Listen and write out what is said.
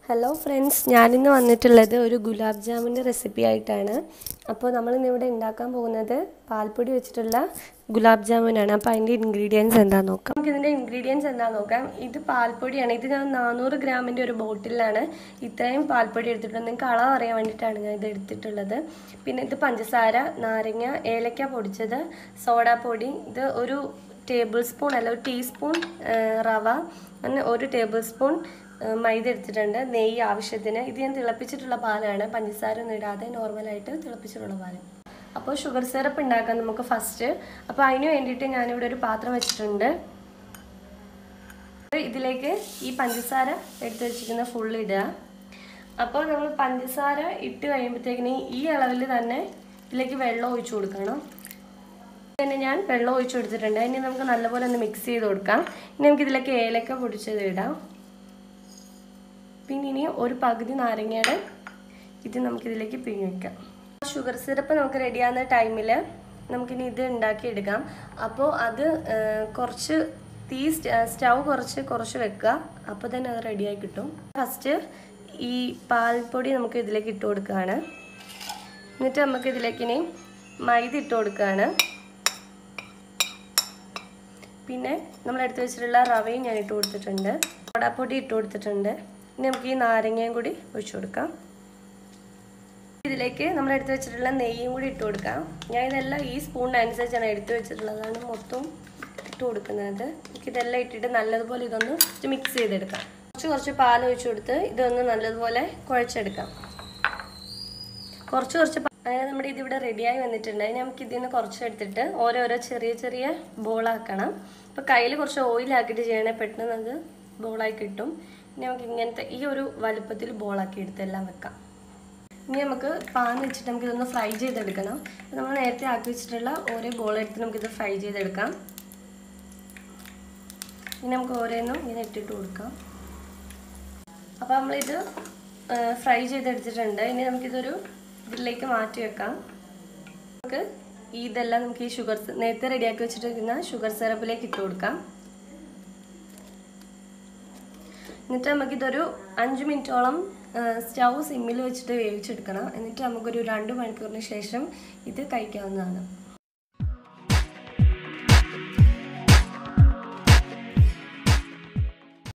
hello friends ഞാനിന്ന് വന്നിട്ടുള്ളത് ഒരു ഗുലാബ് ജാമുൻ്റെ റെസിപ്പി ആയിട്ടാണ് അപ്പോൾ നമ്മളിന്ന് ഇവിടെ ഉണ്ടാക്കാൻ പോകുന്നത് പാൽപ്പൊടി വെച്ചിട്ടുള്ള ഗുലാബ് ജാമുനാണ് അപ്പോൾ അതിൻ്റെ ഇൻഗ്രീഡിയൻസ് എന്താണെന്ന് നോക്കാം നമുക്ക് ഇതിൻ്റെ ഇൻഗ്രീഡിയൻസ് എന്താണെന്ന് നോക്കാം ഇത് പാൽപ്പൊടിയാണ് ഇത് ഞാൻ നാനൂറ് ഗ്രാമിൻ്റെ ഒരു ബോട്ടിലാണ് ഇത്രയും പാൽപ്പൊടി എടുത്തിട്ടുണ്ട് നിങ്ങൾക്ക് അളവ് അറിയാൻ വേണ്ടിയിട്ടാണ് ഞാൻ ഇത് എടുത്തിട്ടുള്ളത് പിന്നെ ഇത് പഞ്ചസാര നാരങ്ങ ഏലക്ക പൊടിച്ചത് സോഡാപ്പൊടി ഇത് ഒരു ടേബിൾ സ്പൂൺ അല്ല ഒരു ടീസ്പൂൺ റവ അങ്ങനെ ഒരു ടേബിൾ സ്പൂൺ മൈദ എടുത്തിട്ടുണ്ട് നെയ്യ് ആവശ്യത്തിന് ഇത് ഞാൻ തിളപ്പിച്ചിട്ടുള്ള പാലാണ് പഞ്ചസാര ഒന്നും ഇടാതെ നോർമലായിട്ട് തിളപ്പിച്ചിട്ടുള്ള പാല് അപ്പോൾ ഷുഗർ സിറപ്പ് ഉണ്ടാക്കാം നമുക്ക് ഫസ്റ്റ് അപ്പോൾ അതിന് വേണ്ടിയിട്ട് ഞാനിവിടെ ഒരു പാത്രം വെച്ചിട്ടുണ്ട് ഇതിലേക്ക് ഈ പഞ്ചസാര എടുത്ത് വെച്ചിരിക്കുന്ന ഫുൾ ഇടുക അപ്പോൾ നമ്മൾ പഞ്ചസാര ഇട്ട് കഴിയുമ്പോഴത്തേക്കിന് ഈ അളവിൽ തന്നെ ഇതിലേക്ക് വെള്ളം ഒഴിച്ചു കൊടുക്കണം തന്നെ ഞാൻ വെള്ളം ഒഴിച്ചു കൊടുത്തിട്ടുണ്ട് ഇനി നമുക്ക് നല്ലപോലെ ഒന്ന് മിക്സ് ചെയ്ത് കൊടുക്കാം ഇനി നമുക്ക് ഇതിലേക്ക് ഏലക്ക പൊടിച്ചത് ഇടാം പിന്നെ ഇനി ഒരു പകുതി നാരങ്ങയുടെ ഇത് നമുക്കിതിലേക്ക് പിഴിഞ്ഞ് വയ്ക്കാം ഷുഗർ സിറപ്പ് നമുക്ക് റെഡിയാകുന്ന ടൈമിൽ നമുക്കിനി ഇത് ഉണ്ടാക്കിയെടുക്കാം അപ്പോൾ അത് കുറച്ച് തീ സ്റ്റൗ കുറച്ച് കുറച്ച് വെക്കുക അപ്പോൾ തന്നെ അത് റെഡിയായി കിട്ടും ഫസ്റ്റ് ഈ പാൽപ്പൊടി നമുക്ക് ഇതിലേക്ക് ഇട്ട് കൊടുക്കുകയാണ് എന്നിട്ട് നമുക്ക് ഇതിലേക്ക് ഇനി മൈദ ഇട്ട് കൊടുക്കുകയാണ് പിന്നെ നമ്മൾ എടുത്തു വെച്ചിട്ടുള്ള റവയും ഞാൻ ഇട്ട് കൊടുത്തിട്ടുണ്ട് സോഡാപ്പൊടി ഇട്ട് കൊടുത്തിട്ടുണ്ട് ഇനി നമുക്ക് ഈ നാരങ്ങയും കൂടി ഒഴിച്ചു കൊടുക്കാം ഇതിലേക്ക് നമ്മൾ എടുത്തു വെച്ചിട്ടുള്ള നെയ്യും കൂടി ഇട്ട് കൊടുക്കാം ഞാൻ ഇതെല്ലാം ഈ സ്പൂണിനനുസരിച്ചാണ് എടുത്തു വെച്ചിട്ടുള്ളതാണ് മൊത്തം ഇട്ട് കൊടുക്കുന്നത് നമുക്ക് ഇതെല്ലാം ഇട്ടിട്ട് നല്ലതുപോലെ ഇതൊന്ന് മിക്സ് ചെയ്തെടുക്കാം കുറച്ച് കുറച്ച് പാൽ ഒഴിച്ചു കൊടുത്ത് ഇതൊന്ന് നല്ലതുപോലെ കുഴച്ചെടുക്കാം കുറച്ച് കുറച്ച് അങ്ങനെ നമ്മുടെ ഇതിവിടെ റെഡിയായി വന്നിട്ടുണ്ട് അതിന് നമുക്ക് ഇതിൽ നിന്ന് കുറച്ചെടുത്തിട്ട് ഓരോരോ ചെറിയ ചെറിയ ബോളാക്കണം അപ്പോൾ കയ്യിൽ കുറച്ച് ഓയിലാക്കിയിട്ട് ചെയ്യണേ പെട്ടെന്ന് അത് ബോളായി കിട്ടും ഇനി നമുക്ക് ഇങ്ങനത്തെ ഈ ഒരു വലുപ്പത്തിൽ ബോളാക്കി എടുത്ത് എല്ലാം വെക്കാം ഇനി നമുക്ക് പാൻ വെച്ചിട്ട് നമുക്ക് ഇതൊന്ന് ഫ്രൈ ചെയ്തെടുക്കണം നമ്മൾ നേരത്തെ ആക്കി വെച്ചിട്ടുള്ള ഓരോ ബോൾ എടുത്ത് നമുക്കിത് ഫ്രൈ ചെയ്തെടുക്കാം ഇനി നമുക്ക് ഓരോന്നും ഇങ്ങനെ ഇട്ടിട്ട് കൊടുക്കാം അപ്പോൾ നമ്മളിത് ഫ്രൈ ചെയ്തെടുത്തിട്ടുണ്ട് ഇനി നമുക്കിതൊരു ഇതിലേക്ക് മാറ്റി വെക്കാം നമുക്ക് ഇതെല്ലാം നമുക്ക് ഈ ഷുഗർ നേരത്തെ റെഡിയാക്കി വെച്ചിട്ടിരിക്കുന്ന ഷുഗർ സിറപ്പിലേക്ക് ഇട്ട് കൊടുക്കാം എന്നിട്ട് നമുക്കിതൊരു അഞ്ച് മിനിറ്റോളം സ്റ്റൗ സിമ്മിൽ വെച്ചിട്ട് വേവിച്ചെടുക്കണം എന്നിട്ട് നമുക്കൊരു രണ്ട് മണിക്കൂറിന് ശേഷം ഇത് കഴിക്കാവുന്നതാണ്